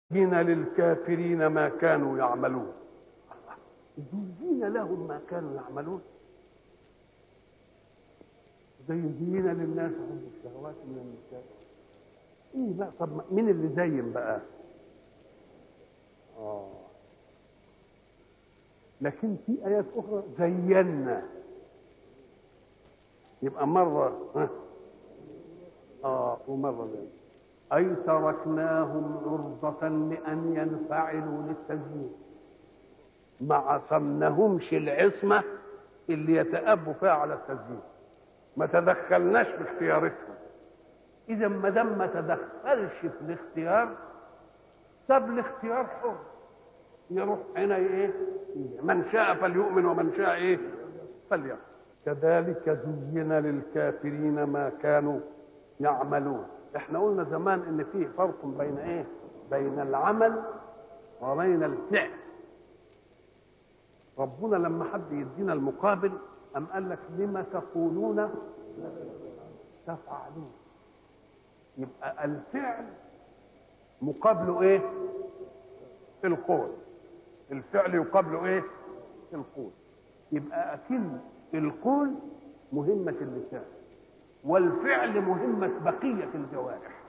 زين للكافرين ما كانوا يعملون زين لهم ما كانوا يعملون زي زين للناس حب الشهوات من النساء ايه بقى طب مين اللي زين بقى اه لكن في ايات اخرى زينا يبقى مره ها اه ومره زين اي تركناهم عرضة لان ينفعلوا للتزيين ما عصمناهمش العصمه اللي يتأبوا فيها على التزيين ما تدخلناش في اختياراتهم اذا ما دام ما تدخلش في الاختيار ساب الاختيار حر يروح هنا ايه من شاء فليؤمن ومن شاء ايه فليكفر كذلك زين للكافرين ما كانوا يعملون احنا قلنا زمان ان فيه فرق بين ايه بين العمل وبين الفعل ربنا لما حب يدينا المقابل أم قال لك لما تقولون تفعلون يبقى الفعل مقابله ايه القول الفعل يقابله ايه القول يبقى اكن القول مهمة اللسان والفعل مهمة بقية الجوارح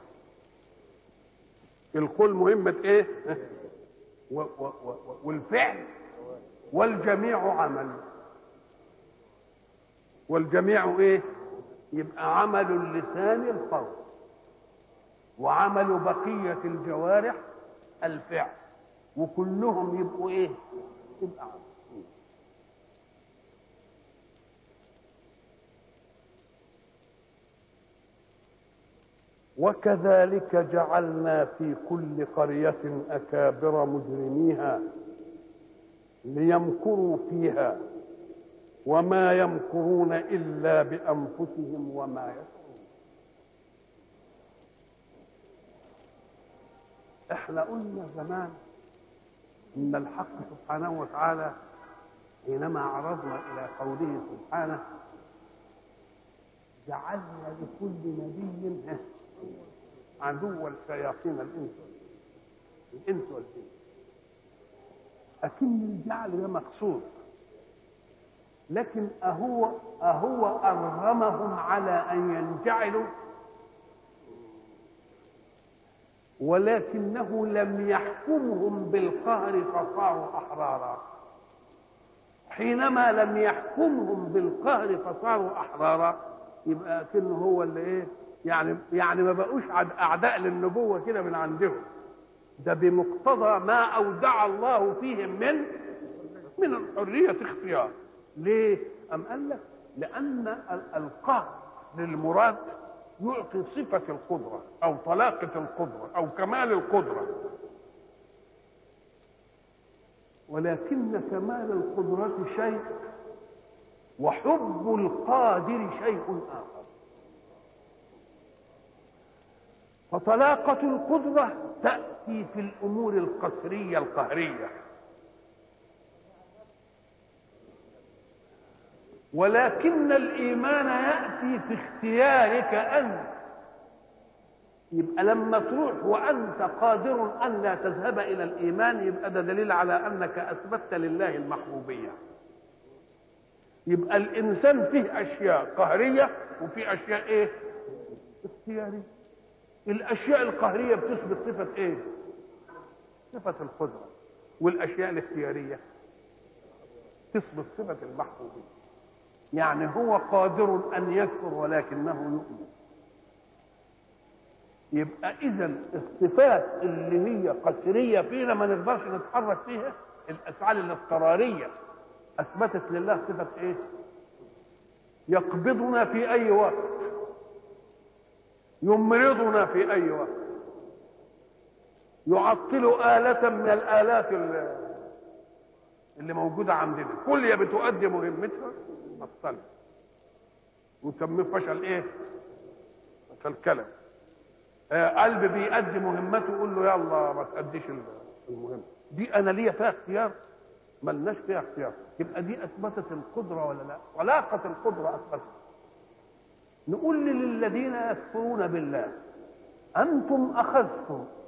القول مهمة ايه و و و والفعل والجميع عمل والجميع ايه يبقى عمل اللسان القول وعمل بقية الجوارح الفعل وكلهم يبقوا ايه يبقى عمل وكذلك جعلنا في كل قرية أكابر مجرميها ليمكروا فيها وما يمكرون إلا بأنفسهم وما يشعرون احنا قلنا زمان ان الحق سبحانه وتعالى حينما عرضنا الى قوله سبحانه جعلنا لكل نبي عدوا الشياطين الانس الانس والجن اكن الجعل ده مقصود لكن أهو أهو أرغمهم على أن ينجعلوا ولكنه لم يحكمهم بالقهر فصاروا أحرارا حينما لم يحكمهم بالقهر فصاروا أحرارا يبقى كأنه هو اللي إيه يعني يعني ما بقوش أعداء للنبوة كده من عندهم ده بمقتضى ما أودع الله فيهم من من الحرية اختيار ليه؟ أم قال لك لأن القهر للمراد يعطي صفة القدرة أو طلاقة القدرة أو كمال القدرة ولكن كمال القدرة شيء وحب القادر شيء آخر فطلاقة القدرة تأتي في الأمور القسرية القهرية ولكن الايمان ياتي في اختيارك انت يبقى لما تروح وانت قادر ان لا تذهب الى الايمان يبقى ده دليل على انك اثبتت لله المحبوبيه يبقى الانسان فيه اشياء قهريه وفي اشياء ايه اختياريه الاشياء القهريه بتثبت صفه ايه صفه القدره والاشياء الاختياريه تثبت صفه المحبوبيه يعني هو قادر ان يكفر ولكنه يؤمن يبقى اذا الصفات اللي هي قسريه فينا ما نقدرش نتحرك فيها الافعال الاضطراريه اثبتت لله صفه ايه يقبضنا في اي وقت يمرضنا في اي وقت يعطل آلة من الآلات اللي موجودة عندنا كل يا بتؤدي مهمتها بطل وسميه فشل ايه فشل كلام آه قلب بيأدي مهمته يقول له يلا ما تأديش المهمة دي أنا ليا فيها اختيار ملناش فيها اختيار يبقى دي أثبتت القدرة ولا لا علاقة القدرة أثبتت نقول للذين يكفرون بالله أنتم أخذتم